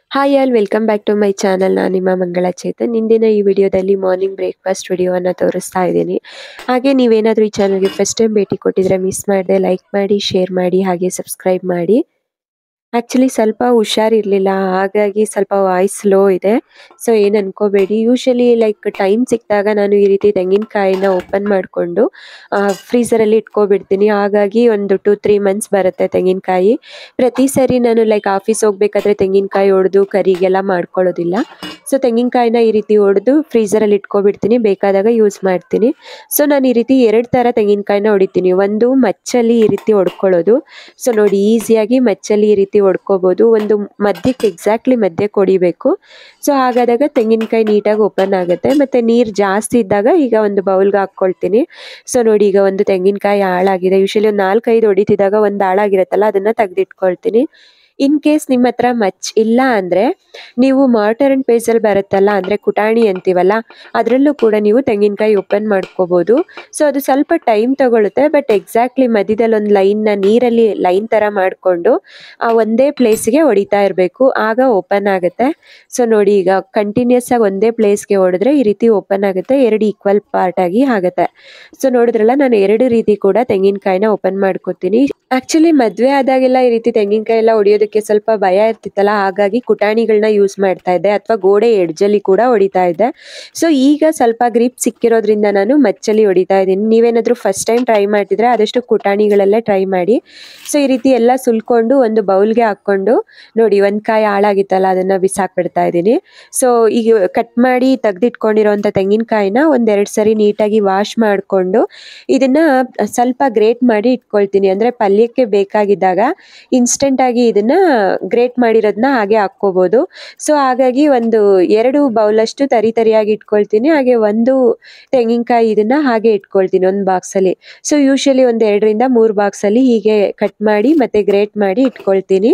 hi all welcome back to my channel ನಾನು ನಿಮ್ಮ ಮಂಗಳ ಚೇತನ್ ಇಂದಿನ ಈ ವಿಡಿಯೋದಲ್ಲಿ ಮಾರ್ನಿಂಗ್ ಬ್ರೇಕ್ಫಾಸ್ಟ್ ವಿಡಿಯೋವನ್ನು ತೋರಿಸ್ತಾ ಇದ್ದೀನಿ ಹಾಗೆ ನೀವೇನಾದರೂ ಈ ಚಾನಲ್ಗೆ ಫಸ್ಟ್ ಟೈಮ್ ಭೇಟಿ ಕೊಟ್ಟಿದ್ರೆ ಮಿಸ್ ಮಾಡದೆ ಲೈಕ್ ಮಾಡಿ ಶೇರ್ ಮಾಡಿ ಹಾಗೆ ಸಬ್ಸ್ಕ್ರೈಬ್ ಮಾಡಿ ಆ್ಯಕ್ಚುಲಿ ಸ್ವಲ್ಪ ಹುಷಾರಿರಲಿಲ್ಲ ಹಾಗಾಗಿ ಸ್ವಲ್ಪ ವಾಯ್ಸ್ ಸ್ಲೋ ಇದೆ ಸೊ ಏನು ಅನ್ಕೋಬೇಡಿ ಯೂಶಲಿ ಲೈಕ್ ಟೈಮ್ ಸಿಕ್ಕಿದಾಗ ನಾನು ಈ ರೀತಿ ತೆಂಗಿನಕಾಯಿನ ಓಪನ್ ಮಾಡಿಕೊಂಡು ಫ್ರೀಸರಲ್ಲಿ ಇಟ್ಕೊಬಿಡ್ತೀನಿ ಹಾಗಾಗಿ ಒಂದು ಟು ತ್ರೀ ಮಂತ್ಸ್ ಬರುತ್ತೆ ತೆಂಗಿನಕಾಯಿ ಪ್ರತಿ ಸರಿ ನಾನು ಲೈಕ್ ಆಫೀಸ್ ಹೋಗ್ಬೇಕಾದ್ರೆ ತೆಂಗಿನಕಾಯಿ ಹೊಡೆದು ಕರಿಗೆಲ್ಲ ಮಾಡ್ಕೊಳ್ಳೋದಿಲ್ಲ ಸೊ ತೆಂಗಿನಕಾಯಿನ ಈ ರೀತಿ ಹೊಡೆದು ಫ್ರೀಸರಲ್ಲಿ ಇಟ್ಕೊಬಿಡ್ತೀನಿ ಬೇಕಾದಾಗ ಯೂಸ್ ಮಾಡ್ತೀನಿ ಸೊ ನಾನು ಈ ರೀತಿ ಎರಡು ಥರ ತೆಂಗಿನಕಾಯಿನ ಹೊಡಿತೀನಿ ಒಂದು ಮಚ್ಚಲ್ಲಿ ಈ ರೀತಿ ಹೊಡ್ಕೊಳ್ಳೋದು ಸೊ ನೋಡಿ ಈಸಿಯಾಗಿ ಮಚ್ಚಲ್ಲಿ ಈ ರೀತಿ ಹೊಡ್ಕೋಬೋದು ಒಂದು ಮಧ್ಯಕ್ಕೆ ಎಕ್ಸಾಕ್ಟ್ಲಿ ಮಧ್ಯಕ್ಕೆ ಹೊಡಿಬೇಕು ಸೊ ಹಾಗಾದಾಗ ತೆಂಗಿನಕಾಯಿ ನೀಟಾಗಿ ಓಪನ್ ಆಗುತ್ತೆ ಮತ್ತು ನೀರು ಜಾಸ್ತಿ ಇದ್ದಾಗ ಈಗ ಒಂದು ಬೌಲ್ಗೆ ಹಾಕ್ಕೊಳ್ತೀನಿ ಸೊ ನೋಡಿ ಈಗ ಒಂದು ತೆಂಗಿನಕಾಯಿ ಹಾಳಾಗಿದೆ ಯೂಶಲಿ ಒಂದು ನಾಲ್ಕೈದು ಹೊಡಿತಿದ್ದಾಗ ಒಂದು ಹಾಳಾಗಿರುತ್ತಲ್ಲ ಅದನ್ನು ತೆಗೆದಿಟ್ಕೊಳ್ತೀನಿ ಇನ್ ಕೇಸ್ ನಿಮ್ಮ ಹತ್ರ ಮಚ್ ಇಲ್ಲ ಅಂದರೆ ನೀವು ಮಾರ್ಟರ್ ಆ್ಯಂಡ್ ಪೇಸಲ್ಲಿ ಬರುತ್ತಲ್ಲ ಅಂದರೆ ಕುಟಾಣಿ ಅಂತೀವಲ್ಲ ಅದರಲ್ಲೂ ಕೂಡ ನೀವು ತೆಂಗಿನಕಾಯಿ ಓಪನ್ ಮಾಡ್ಕೋಬೋದು ಸೊ ಅದು ಸ್ವಲ್ಪ ಟೈಮ್ ತಗೊಳುತ್ತೆ ಬಟ್ ಎಕ್ಸಾಕ್ಟ್ಲಿ ಮಧ್ಯದಲ್ಲಿ ಒಂದು ಲೈನ್ನ ನೀರಲ್ಲಿ ಲೈನ್ ಥರ ಮಾಡಿಕೊಂಡು ಆ ಒಂದೇ ಪ್ಲೇಸಿಗೆ ಹೊಡಿತಾ ಇರಬೇಕು ಆಗ ಓಪನ್ ಆಗುತ್ತೆ ಸೊ ನೋಡಿ ಈಗ ಕಂಟಿನ್ಯೂಸ್ ಆಗಿ ಒಂದೇ ಪ್ಲೇಸ್ಗೆ ಹೊಡೆದ್ರೆ ಈ ರೀತಿ ಓಪನ್ ಆಗುತ್ತೆ ಎರಡು ಈಕ್ವಲ್ ಪಾರ್ಟ್ ಆಗಿ ಆಗುತ್ತೆ ಸೊ ನೋಡಿದ್ರಲ್ಲ ನಾನು ಎರಡು ರೀತಿ ಕೂಡ ತೆಂಗಿನಕಾಯಿನ ಓಪನ್ ಮಾಡ್ಕೋತೀನಿ ಆಕ್ಚುಲಿ ಮದುವೆ ಆದಾಗೆಲ್ಲ ಈ ರೀತಿ ತೆಂಗಿನಕಾಯಿ ಎಲ್ಲ ಹೊಡಿಯೋದಕ್ಕೆ ಸ್ವಲ್ಪ ಭಯ ಇರ್ತಿತ್ತಲ್ಲ ಹಾಗಾಗಿ ಕುಟಾಣಿಗಳನ್ನ ಯೂಸ್ ಮಾಡ್ತಾ ಇದ್ದೆ ಅಥವಾ ಗೋಡೆ ಎಡ್ಜಲ್ಲಿ ಕೂಡ ಹೊಡಿತಾ ಇದ್ದೆ ಸೊ ಈಗ ಸ್ವಲ್ಪ ಗ್ರಿಪ್ ಸಿಕ್ಕಿರೋದ್ರಿಂದ ನಾನು ಮಚ್ಚಲ್ಲಿ ಹೊಡಿತಾ ಇದ್ದೀನಿ ನೀವೇನಾದರೂ ಫಸ್ಟ್ ಟೈಮ್ ಟ್ರೈ ಮಾಡ್ತಿದ್ರೆ ಆದಷ್ಟು ಕುಟಾಣಿಗಳಲ್ಲೇ ಟ್ರೈ ಮಾಡಿ ಸೊ ಈ ರೀತಿ ಎಲ್ಲ ಸುಲ್ಕೊಂಡು ಒಂದು ಬೌಲ್ಗೆ ಹಾಕ್ಕೊಂಡು ನೋಡಿ ಒಂದು ಕಾಯಿ ಹಾಳಾಗಿತ್ತಲ್ಲ ಅದನ್ನು ಬಿಸಾಕ್ಬಿಡ್ತಾ ಇದ್ದೀನಿ ಸೊ ಈಗ ಕಟ್ ಮಾಡಿ ತೆಗೆದಿಟ್ಕೊಂಡಿರೋಂಥ ತೆಂಗಿನಕಾಯಿನ ಒಂದೆರಡು ಸರಿ ನೀಟಾಗಿ ವಾಶ್ ಮಾಡಿಕೊಂಡು ಇದನ್ನು ಸ್ವಲ್ಪ ಗ್ರೇಟ್ ಮಾಡಿ ಇಟ್ಕೊಳ್ತೀನಿ ಅಂದರೆ ಪಲ್ಯಕ್ಕೆ ಬೇಕಾಗಿದ್ದಾಗ ಇನ್ಸ್ಟೆಂಟಾಗಿ ಇದನ್ನು ಗ್ರೇಟ್ ಮಾಡಿರೋದನ್ನ ಹಾಗೆ ಹಾಕ್ಕೋಬೋದು ಸೊ ಹಾಗಾಗಿ ಒಂದು ಎರಡು ಬೌಲಷ್ಟು ತರಿ ತರಿಯಾಗಿ ಇಟ್ಕೊಳ್ತೀನಿ ಹಾಗೆ ಒಂದು ತೆಂಗಿನಕಾಯಿ ಇದನ್ನು ಹಾಗೆ ಇಟ್ಕೊಳ್ತೀನಿ ಒಂದು ಬಾಕ್ಸಲ್ಲಿ ಸೊ ಯೂಶಲಿ ಒಂದು ಎರಡರಿಂದ ಮೂರು ಬಾಕ್ಸಲ್ಲಿ ಹೀಗೆ ಕಟ್ ಮಾಡಿ ಮತ್ತು ಗ್ರೇಟ್ ಮಾಡಿ ಇಟ್ಕೊಳ್ತೀನಿ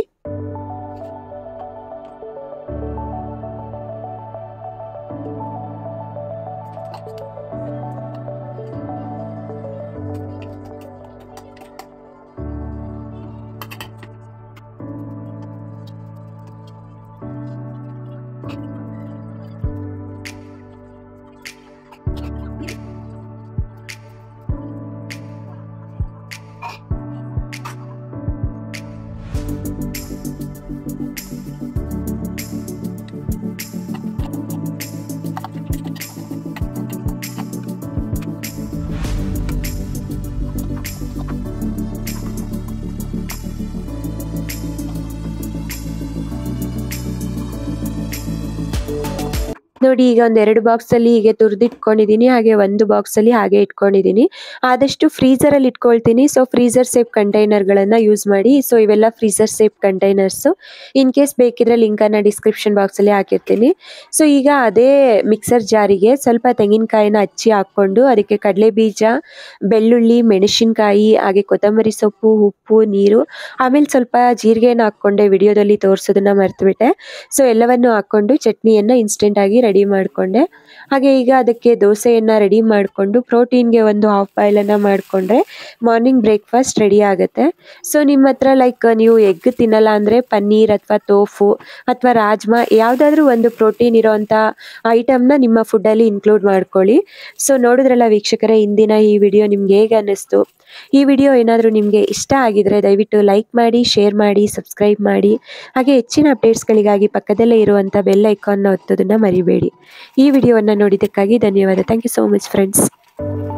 ನೋಡಿ ಈಗ ಒಂದು ಎರಡು ಬಾಕ್ಸಲ್ಲಿ ಹೀಗೆ ತುರಿದಿಟ್ಕೊಂಡಿದ್ದೀನಿ ಹಾಗೆ ಒಂದು ಬಾಕ್ಸಲ್ಲಿ ಹಾಗೆ ಇಟ್ಕೊಂಡಿದ್ದೀನಿ ಆದಷ್ಟು ಫ್ರೀಸರಲ್ಲಿ ಇಟ್ಕೊಳ್ತೀನಿ ಸೊ ಫ್ರೀಸರ್ ಸೇಫ್ ಕಂಟೈನರ್ಗಳನ್ನು ಯೂಸ್ ಮಾಡಿ ಸೊ ಇವೆಲ್ಲ freezer safe containers in case ಬೇಕಿದ್ರೆ ಲಿಂಕನ್ನು ಡಿಸ್ಕ್ರಿಪ್ಷನ್ ಬಾಕ್ಸಲ್ಲಿ ಹಾಕಿರ್ತೀನಿ ಸೊ ಈಗ ಅದೇ ಮಿಕ್ಸರ್ ಜಾರಿಗೆ ಸ್ವಲ್ಪ ತೆಂಗಿನಕಾಯಿನ ಹಚ್ಚಿ ಹಾಕ್ಕೊಂಡು ಅದಕ್ಕೆ ಕಡಲೆ ಬೀಜ ಬೆಳ್ಳುಳ್ಳಿ ಮೆಣಸಿನ್ಕಾಯಿ ಹಾಗೆ ಕೊತ್ತಂಬರಿ ಸೊಪ್ಪು ಉಪ್ಪು ನೀರು ಆಮೇಲೆ ಸ್ವಲ್ಪ ಜೀರಿಗೆನ ಹಾಕ್ಕೊಂಡೆ ವಿಡಿಯೋದಲ್ಲಿ ತೋರಿಸೋದನ್ನ ಮರ್ತುಬಿಟ್ಟೆ ಸೊ ಎಲ್ಲವನ್ನು ಹಾಕ್ಕೊಂಡು ಚಟ್ನಿಯನ್ನು ಇನ್ಸ್ಟೆಂಟಾಗಿ ರೆಡಿ ಮಾಡಿಕೊಂಡೆ ಹಾಗೆ ಈಗ ಅದಕ್ಕೆ ದೋಸೆಯನ್ನು ರೆಡಿ ಮಾಡಿಕೊಂಡು ಪ್ರೋಟೀನ್ಗೆ ಒಂದು ಹಾಫ್ ಬಾಯ್ಲನ್ನು ಮಾಡಿಕೊಂಡ್ರೆ ಮಾರ್ನಿಂಗ್ ಬ್ರೇಕ್ಫಾಸ್ಟ್ ರೆಡಿ ಆಗುತ್ತೆ ಸೊ ನಿಮ್ಮ ಹತ್ರ ಲೈಕ್ ನೀವು ಎಗ್ ತಿನ್ನಲ್ಲ ಅಂದರೆ ಪನ್ನೀರ್ ಅಥವಾ ತೋಫು ಅಥವಾ ರಾಜ್ಮಾ ಯಾವುದಾದ್ರೂ ಒಂದು ಪ್ರೋಟೀನ್ ಇರೋವಂಥ ಐಟಮ್ನ ನಿಮ್ಮ ಫುಡ್ಡಲ್ಲಿ ಇನ್ಕ್ಲೂಡ್ ಮಾಡ್ಕೊಳ್ಳಿ ಸೊ ನೋಡಿದ್ರಲ್ಲ ವೀಕ್ಷಕರೇ ಇಂದಿನ ಈ ವಿಡಿಯೋ ನಿಮ್ಗೆ ಹೇಗೆ ಅನ್ನಿಸ್ತು ಈ ವಿಡಿಯೋ ಏನಾದರೂ ನಿಮಗೆ ಇಷ್ಟ ಆಗಿದ್ರೆ ದಯವಿಟ್ಟು ಲೈಕ್ ಮಾಡಿ ಶೇರ್ ಮಾಡಿ ಸಬ್ಸ್ಕ್ರೈಬ್ ಮಾಡಿ ಹಾಗೆ ಹೆಚ್ಚಿನ ಅಪ್ಡೇಟ್ಸ್ಗಳಿಗಾಗಿ ಪಕ್ಕದಲ್ಲೇ ಇರುವಂಥ ಬೆಲ್ ಐಕಾನ್ನ ಒತ್ತೋದನ್ನು ಮರಿಬೇಡಿ ಈ ವಿಡಿಯೋವನ್ನು ನೋಡಿದ್ದಕ್ಕಾಗಿ ಧನ್ಯವಾದ thank you so much friends